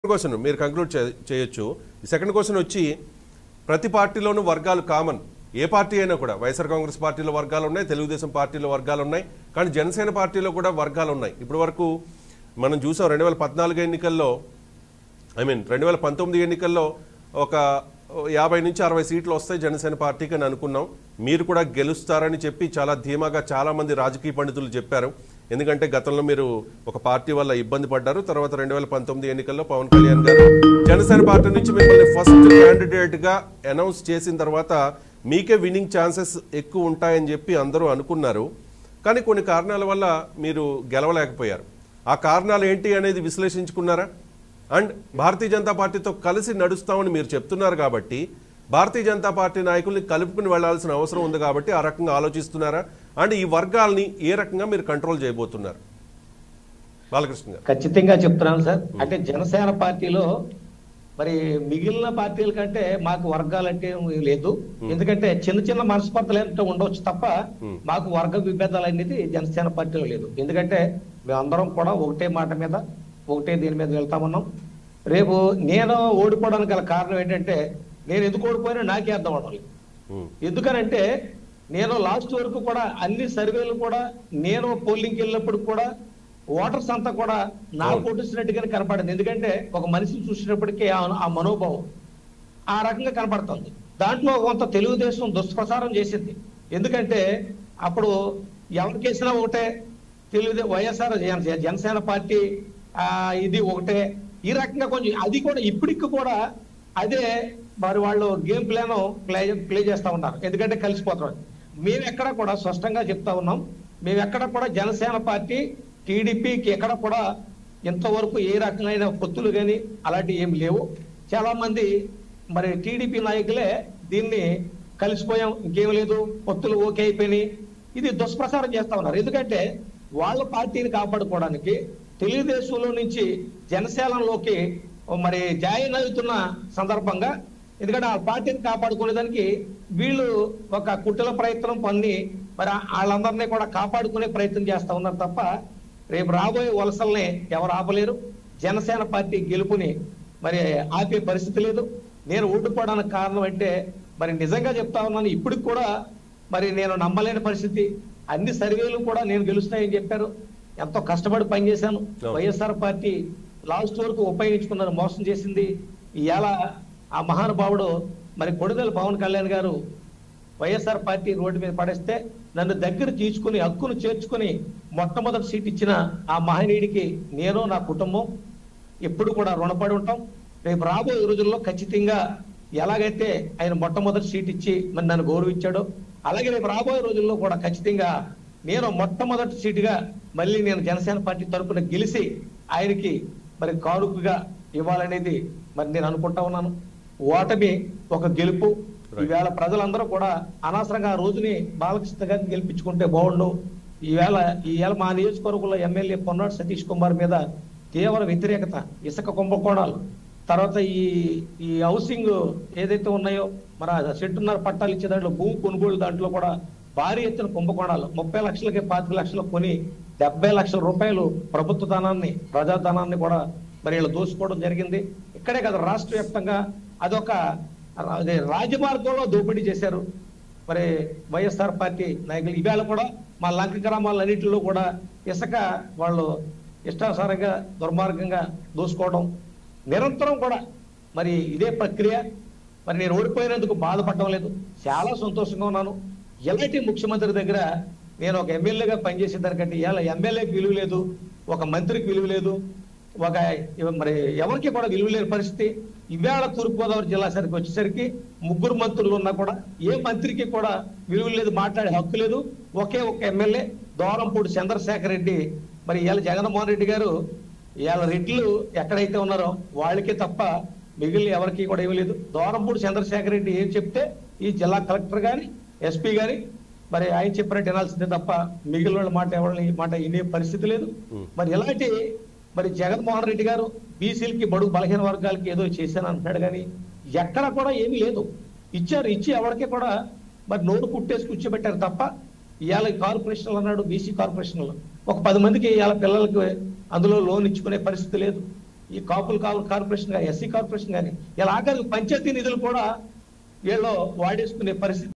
Question మీరు conclude చేయొచ్చు ఈ సెకండ్ క్వశ్చన్ వచ్చి ప్రతి పార్టీలోనూ వర్గాలు కామన్ ఏ పార్టీ అయినా కూడా వైఎస్ఆర్ కాంగ్రెస్ పార్టీలో వర్గాలు ఉన్నాయి తెలుగుదేశం పార్టీలో వర్గాలు ఉన్నాయి కానీ జనసేన పార్టీలో కూడా వర్గాలు ఉన్నాయి ఇప్పటి వరకు మనం చూసాం రెండు వేల పద్నాలుగు ఎన్నికల్లో ఐ మీన్ రెండు వేల పంతొమ్మిది ఎన్నికల్లో ఒక యాభై నుంచి అరవై సీట్లు వస్తాయి జనసేన పార్టీకి అని అనుకున్నాం మీరు కూడా గెలుస్తారని చెప్పి చాలా ధీమాగా చాలా మంది రాజకీయ పండితులు చెప్పారు ఎందుకంటే గతంలో మీరు ఒక పార్టీ వల్ల ఇబ్బంది పడ్డారు తర్వాత రెండు వేల పంతొమ్మిది ఎన్నికల్లో పవన్ కళ్యాణ్ గారు జనసేన పార్టీ నుంచి మిమ్మల్ని ఫస్ట్ క్యాండిడేట్ గా అనౌన్స్ చేసిన తర్వాత మీకే విన్నింగ్ ఛాన్సెస్ ఎక్కువ ఉంటాయని చెప్పి అందరూ అనుకున్నారు కానీ కొన్ని కారణాల వల్ల మీరు గెలవలేకపోయారు ఆ కారణాలు ఏంటి అనేది విశ్లేషించుకున్నారా అండ్ భారతీయ జనతా పార్టీతో కలిసి నడుస్తామని మీరు చెప్తున్నారు కాబట్టి భారతీయ జనతా పార్టీ నాయకుల్ని కలుపుకుని వెళ్లాల్సిన అవసరం ఉంది కాబట్టి ఆ రకంగా ఆలోచిస్తున్నారా అండ్ ఈ వర్గాల్ని ఏ రకంగా మీరు కంట్రోల్ చేయబోతున్నారు బాలకృష్ణ గారు ఖచ్చితంగా చెప్తున్నాను సార్ అంటే జనసేన పార్టీలో మరి మిగిలిన పార్టీల కంటే మాకు వర్గాలంటే లేదు ఎందుకంటే చిన్న చిన్న మనస్పర్ధలు ఏంటో ఉండవచ్చు తప్ప మాకు వర్గ విభేదాలు అనేది జనసేన పార్టీలో లేదు ఎందుకంటే మేమందరం కూడా ఒకటే మాట మీద ఒకటే దీని మీద వెళ్తామన్నాం రేపు నేను ఓడిపోవడానికి గల కారణం ఏంటంటే నేను ఎందుకు ఓడిపోయినా నాకే అర్థం అవడం లేదు ఉమ్, ఎందుకనంటే నేను లాస్ట్ వరకు కూడా అన్ని సర్వేలు కూడా నేను పోలింగ్కి వెళ్ళినప్పుడు కూడా ఓటర్స్ అంతా కూడా నా కొట్టిస్తున్నట్టుగానే కనపడింది ఎందుకంటే ఒక మనిషిని చూసినప్పటికీ ఆ- ఆ మనోభావం ఆ రకంగా కనపడుతుంది దాంట్లో కొంత తెలుగుదేశం దుష్ప్రచారం చేసింది ఎందుకంటే అప్పుడు ఎవరికేసినా ఒకటే తెలుగుదే వైఎస్ఆర్ జన- జనసేన పార్టీ ఆ ఇది ఒకటే ఈ రకంగా కొంచెం అది కూడా ఇప్పటికి కూడా అదే మరి వాళ్ళు గేమ్ ప్లాన్ ప్లే ప్లే చేస్తా ఉన్నారు ఎందుకంటే కలిసిపోతున్నారు మేము ఎక్కడ కూడా స్పష్టంగా చెప్తా ఉన్నాం మేము ఎక్కడ కూడా జనసేన పార్టీ టీడీపీకి ఎక్కడ కూడా ఇంతవరకు ఏ రకమైన పొత్తులు కానీ అలాంటివి ఏమి లేవు చాలా మంది మరి టీడీపీ నాయకులే దీన్ని కలిసిపోయాం ఇంకేం లేదు పొత్తులు ఓకే అయిపోయినాయి ఇది దుష్ప్రచారం చేస్తా ఉన్నారు ఎందుకంటే వాళ్ళ పార్టీని కాపాడుకోవడానికి తెలుగుదేశంలో నుంచి జనసేనలోకి మరి జాయిన్ అవుతున్న సందర్భంగా ఎందుకంటే ఆ పార్టీని కాపాడుకునేదానికి వీళ్ళు ఒక కుట్రల ప్రయత్నం పొంది మరి వాళ్ళందరినీ కూడా కాపాడుకునే ప్రయత్నం చేస్తా ఉన్నారు తప్ప రేపు రాబోయే వలసల్ని ఎవరు ఆపలేరు జనసేన పార్టీ గెలుపుని మరి ఆపే పరిస్థితి లేదు నేను ఓడిపోవడానికి కారణం అంటే మరి నిజంగా చెప్తా ఉన్నాను ఇప్పటికి కూడా మరి నేను నమ్మలేని పరిస్థితి అన్ని సర్వేలు కూడా నేను గెలుస్తాయని చెప్పారు ఎంతో కష్టపడి పనిచేశాను అవును. వైఎస్ఆర్ పార్టీ లాస్ట్ వరకు ఉపయోగించుకున్నారు మోసం చేసింది ఇవాళ ఆ మహానుభావుడు మరి కొడుదల పవన్ కళ్యాణ్ గారు వైఎస్ఆర్ పార్టీ రోడ్డు మీద పడేస్తే నన్ను దగ్గర తీసుకుని హక్కును చేర్చుకుని మొట్టమొదటి సీట్ ఇచ్చిన ఆ మహనీయుడికి నేను నా కుటుంబం ఎప్పుడు కూడా రుణపడి ఉంటాం రేపు రాబోయే రోజుల్లో ఖచ్చితంగా ఎలాగైతే ఆయన మొట్టమొదటి సీట్ ఇచ్చి మరి నన్ను గౌరవించాడో అలాగే రేపు రాబోయే రోజుల్లో కూడా ఖచ్చితంగా నేను మొట్టమొదటి సీటుగా మళ్ళీ నేను జనసేన పార్టీ తరపున గెలిచి ఆయనకి మరి కానుకగా ఇవ్వాలనేది మరి నేను అనుకుంటా ఉన్నాను ఓటమి ఒక గెలుపు ఈవేళ ప్రజలందరూ కూడా అనవసరంగా ఆ రోజుని బాలకృష్ణ గారిని గెలిపించుకుంటే బాగుండు ఈవేళ ఈవేళ మా నియోజకవర్గంలో ఎమ్మెల్యే పొన్నాడు సతీష్ కుమార్ మీద తీవ్ర వ్యతిరేకత ఇసుక కుంభకోణాలు తర్వాత ఈ ఈ హౌసింగ్ ఏదైతే ఉన్నాయో మన సెంటున్నర పట్టాలు ఇచ్చే దాంట్లో భూమి కొనుగోలు దాంట్లో కూడా భారీ ఎత్తున కుంభకోణాలు ముప్పై లక్షలకి పాతిక లక్షలు కొని డెబ్బై లక్షల రూపాయలు ప్రభుత్వ ధనాన్ని ప్రజాధనాన్ని కూడా మరి వీళ్ళు దోసుకోవడం జరిగింది ఇక్కడే కదా రాష్ట్ర వ్యాప్తంగా అదొక రా- అదే రాజమార్గంలో దోపిడీ చేశారు మరి వైఎస్ఆర్ పార్టీ నాయకులు ఇవాళ కూడా మా లంక గ్రామాలన్నింటిలో కూడా ఇసుక వాళ్ళు ఇష్టానుసారంగా దుర్మార్గంగా దోసుకోవడం నిరంతరం కూడా మరి ఇదే ప్రక్రియ మరి నేను ఓడిపోయినందుకు బాధపడడం లేదు చాలా సంతోషంగా ఉన్నాను ఎలాంటి ముఖ్యమంత్రి దగ్గర నేను ఒక ఎమ్మెల్యేగా పనిచేసే దానికంటే ఇలా ఎమ్మెల్యేకి విలువ లేదు ఒక మంత్రికి విలువ లేదు ఒక ఇవ- మరి ఎవరికి కూడా విలువ లేని పరిస్థితి ఇవాళ తూర్పుగోదావరి జిల్లా సరికి వచ్చేసరికి ముగ్గురు మంత్రులు ఉన్నా కూడా ఏ మంత్రికి కూడా విలువ లేదు మాట్లాడే హక్కు లేదు ఒకే ఒక ఎమ్మెల్యే దోరంపూడి చంద్రశేఖర్ రెడ్డి మరి ఇవాళ జగన్మోహన్ రెడ్డి గారు ఇవాళ రెడ్లు ఎక్కడైతే ఉన్నారో వాళ్ళకే తప్ప మిగిలిన ఎవరికి కూడా ఇవ్వలేదు దోరంపూడి చంద్రశేఖర్ రెడ్డి ఏం చెప్తే ఈ జిల్లా కలెక్టర్ గాని ఎస్పీ గాని మరి ఆయన చెప్పినట్టు వినాల్సిందే తప్ప మిగిలిన వాళ్ళ మాట ఎవరిని మాట వినే పరిస్థితి లేదు మరి ఇలాంటి మరి జగన్మోహన్ రెడ్డి గారు బీసీలకి బడుగు బలహీన వర్గాలకి ఏదో చేశాను అంటున్నాడు కానీ ఎక్కడ కూడా ఏమీ లేదు ఇచ్చారు ఇచ్చి ఎవరికి కూడా మరి నోరు కుట్టేసి కూర్చోబెట్టారు తప్ప ఇవాళ కార్పొరేషన్లు అన్నాడు బీసీ కార్పొరేషన్లు ఒక పది మందికి ఇవాళ పిల్లలకి అందులో లోన్ ఇచ్చుకునే పరిస్థితి లేదు ఈ కాపుల కాపు కార్పొరేషన్ కానీ ఎస్సీ కార్పొరేషన్ కానీ ఇలా ఆఖరికి పంచాయతీ నిధులు కూడా వీళ్ళు వాడేసుకునే పరిస్థితి